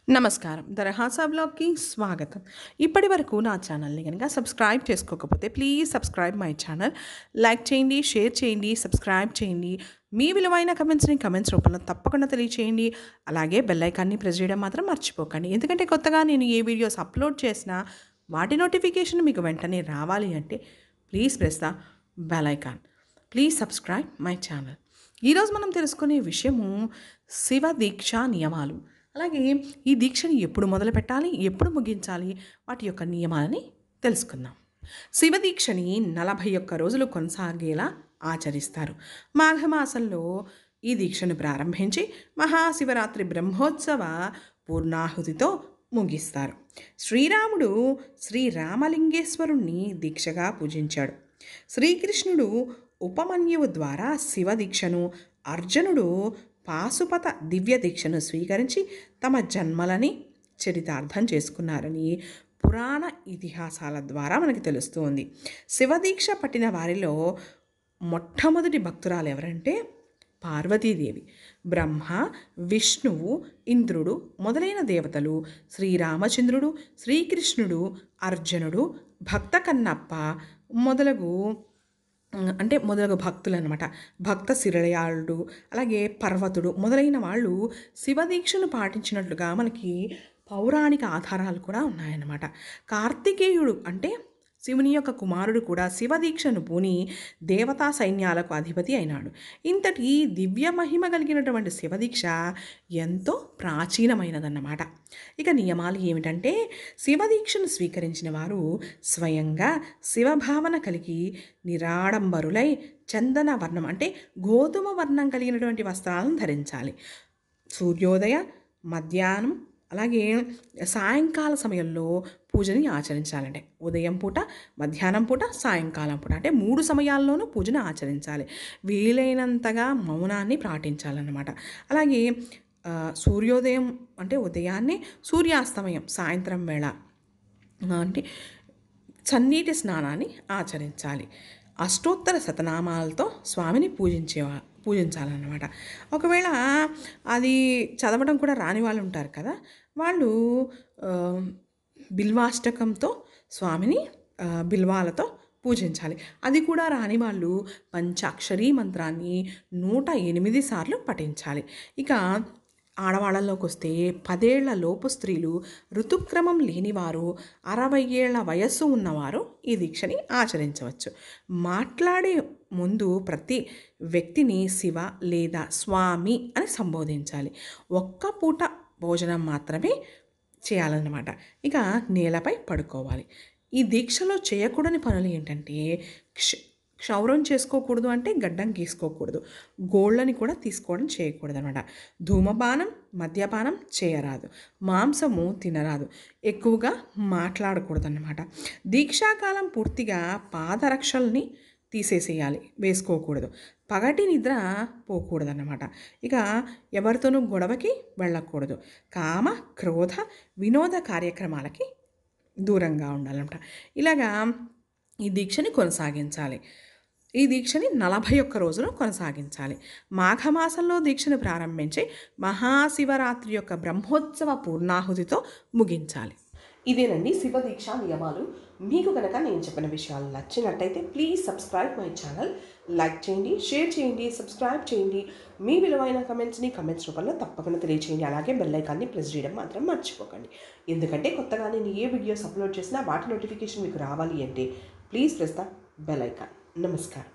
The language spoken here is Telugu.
నమస్కారం దరహాసా బ్లాగ్కి స్వాగతం ఇప్పటి వరకు నా ఛానల్ని కనుక సబ్స్క్రైబ్ చేసుకోకపోతే please subscribe my channel like చేయండి షేర్ చేయండి సబ్స్క్రైబ్ చేయండి మీ విలువైన కమెంట్స్ని కమెంట్స్ రూపంలో తప్పకుండా తెలియచేయండి అలాగే బెల్ ఐకాన్ని ప్రెస్ చేయడం మాత్రం మర్చిపోకండి ఎందుకంటే కొత్తగా నేను ఏ వీడియోస్ అప్లోడ్ చేసినా వాటి నోటిఫికేషన్ మీకు వెంటనే రావాలి అంటే please press the bell icon please subscribe my channel ఈరోజు మనం తెలుసుకునే విషయము శివ దీక్ష నియమాలు అలాగే ఈ దీక్షని ఎప్పుడు మొదలు పెట్టాలి ఎప్పుడు ముగించాలి వాటి యొక్క నియమాలని తెలుసుకుందాం శివ దీక్షని నలభై ఒక్క రోజులు కొనసాగేలా ఆచరిస్తారు మాఘమాసంలో ఈ దీక్షను ప్రారంభించి మహాశివరాత్రి బ్రహ్మోత్సవ పూర్ణాహుతితో ముగిస్తారు శ్రీరాముడు శ్రీరామలింగేశ్వరుణ్ణి దీక్షగా పూజించాడు శ్రీకృష్ణుడు ఉపమన్యువు ద్వారా శివ దీక్షను అర్జునుడు పాశుపత దివ్య దీక్షను స్వీకరించి తమ జన్మలని చరితార్థం చేసుకున్నారని పురాణ ఇతిహాసాల ద్వారా మనకి తెలుస్తుంది శివదీక్ష పట్టిన వారిలో మొట్టమొదటి భక్తురాలు ఎవరంటే పార్వతీదేవి బ్రహ్మ విష్ణువు ఇంద్రుడు మొదలైన దేవతలు శ్రీరామచంద్రుడు శ్రీకృష్ణుడు అర్జునుడు భక్త కన్నప్ప మొదలగు అంటే మొదలగు భక్తులు అనమాట భక్త శిరయాళుడు అలాగే పర్వతుడు మొదలైన వాళ్ళు శివదీక్షను పాటించినట్లుగా మనకి పౌరాణిక ఆధారాలు కూడా ఉన్నాయన్నమాట కార్తికేయుడు అంటే శివుని యొక్క కుమారుడు కూడా శివదీక్షను పూని దేవతా సైన్యాలకు అధిపతి అయినాడు ఇంతటి దివ్య మహిమ కలిగినటువంటి శివదీక్ష ఎంతో ప్రాచీనమైనదన్నమాట ఇక నియమాలు ఏమిటంటే శివదీక్షను స్వీకరించిన వారు స్వయంగా శివభావన కలిగి నిరాడంబరులై చందన వర్ణం అంటే గోధుమ వర్ణం కలిగినటువంటి వస్త్రాలను ధరించాలి సూర్యోదయ మధ్యాహ్నం అలాగే సాయంకాల సమయంలో పూజని ఆచరించాలంటే ఉదయం పూట మధ్యాహ్నం పూట సాయంకాలం పూట అంటే మూడు సమయాల్లోనూ పూజను ఆచరించాలి వీలైనంతగా మౌనాన్ని పాటించాలన్నమాట అలాగే ఆ, సూర్యోదయం అంటే ఉదయాన్నే సూర్యాస్తమయం సాయంత్రం వేళ ఆ, అంటే చన్నీటి స్నానాన్ని ఆచరించాలి అష్టోత్తర శతనామాలతో స్వామిని పూజించేవా పూజించాలన్నమాట ఒకవేళ అది చదవడం కూడా రాని వాళ్ళు ఉంటారు కదా వాళ్ళు ఆ, బిల్వాష్టకంతో స్వామిని ఆ, బిల్వాలతో పూజించాలి అది కూడా రాని వాళ్ళు పంచాక్షరీ మంత్రాన్ని నూట ఎనిమిది సార్లు పఠించాలి ఇక ఆడవాళ్ళలోకి వస్తే పదేళ్ల లోపు స్త్రీలు ఋతుక్రమం లేనివారు అరవై ఏళ్ల వయస్సు ఉన్నవారు ఈ దీక్షని ఆచరించవచ్చు మాట్లాడే ముందు ప్రతి వ్యక్తిని శివ లేదా స్వామి అని సంబోధించాలి ఒక్క పూట భోజనం మాత్రమే చేయాలన్నమాట ఇక నేలపై పడుకోవాలి ఈ దీక్షలో చేయకూడని పనులు ఏంటంటే క్ష క్షౌరం చేసుకోకూడదు అంటే గడ్డం గీసుకోకూడదు గోళ్ళని కూడా తీసుకోవడం చేయకూడదు అనమాట ధూమపానం మద్యపానం చేయరాదు మాంసము తినరాదు ఎక్కువగా మాట్లాడకూడదు అనమాట దీక్షాకాలం పూర్తిగా పాదరక్షల్ని తీసేసేయాలి వేసుకోకూడదు పగటి నిద్ర పోకూడదు అన్నమాట ఇక ఎవరితోనూ గొడవకి వెళ్ళకూడదు కామ క్రోధ వినోద కార్యక్రమాలకి దూరంగా ఉండాలన్నమాట ఇలాగా ఈ దీక్షని కొనసాగించాలి ఈ దీక్షని నలభై ఒక్క రోజులు కొనసాగించాలి మాఘమాసంలో దీక్షను ప్రారంభించి మహాశివరాత్రి యొక్క బ్రహ్మోత్సవ పూర్ణాహుతితో ముగించాలి ఇదేనండి శివ దీక్ష నియమాలు మీకు కనుక నేను చెప్పిన విషయాలు నచ్చినట్టయితే please subscribe my channel like చేయండి షేర్ చేయండి సబ్స్క్రైబ్ చేయండి మీ విలువైన కమెంట్స్ని కమెంట్స్ రూపంలో తప్పకుండా తెలియచేయండి అలాగే బెల్ ఐకాన్ని ప్రెస్ చేయడం మాత్రం మర్చిపోకండి ఎందుకంటే కొత్తగా నేను ఏ వీడియోస్ అప్లోడ్ చేసినా వాటి నోటిఫికేషన్ మీకు రావాలి అంటే please press the bell icon నమస్కారం